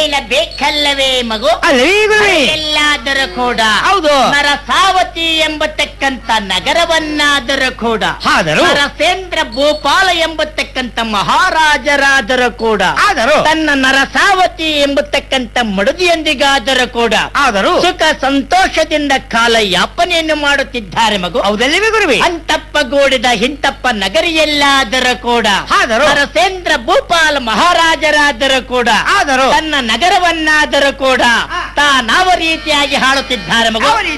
ಹೇಳಬೇಕಲ್ಲವೇ ಮಗು ಅಲ್ಲವೇ ಗುರುವೇ ಎಲ್ಲಾದರೂ ಕೂಡ ಹೌದು. ನರಸಾವತಿ ಎಂಬತಕ್ಕಂತ ನಗರವನ್ನಾದರೂ ಕೂಡ ಆದರೂ ನರಸೇಂದ್ರ ಭೂಪಾಲ ಎಂಬತಕ್ಕಂತ ಮಹಾರಾಜರಾದರೂ ಕೂಡ ಆದರೂ ತನ್ನ ನರಸಾವತಿ ಎಂಬತಕ್ಕಂತ ಮಡದಿಯೊಂದಿಗಾದರೂ ಕೂಡ ಆದರೂ ಸುಖ ಸಂತೋಷದಿಂದ ಕಾಲ ಯಾಪನೆಯನ್ನು ಮಾಡುತ್ತಿದ್ದಾರೆ ಮಗು ಹೌದಲ್ಲವೇ ಗುರುವೇ ಅಂತಪ್ಪಗೂಡಿದ ಹಿಂತಪ್ಪ ನಗರಿಯಲ್ಲಾದರೂ ಕೂಡ ಆದರೂ ನರಸೇಂದ್ರ ಭೂಪಾಲ ಮಹಾರಾಜರಾದರೂ ಕೂಡ ಆದರೂ ತನ್ನ ನಗರವನ್ನಾದರೂ ಕೂಡ ತಾನಾವ ರೀತಿಯಾಗಿ ಹಾಳುತ್ತಿದ್ದಾರೆ ಮಗು ಯಾವ ರೀತಿ?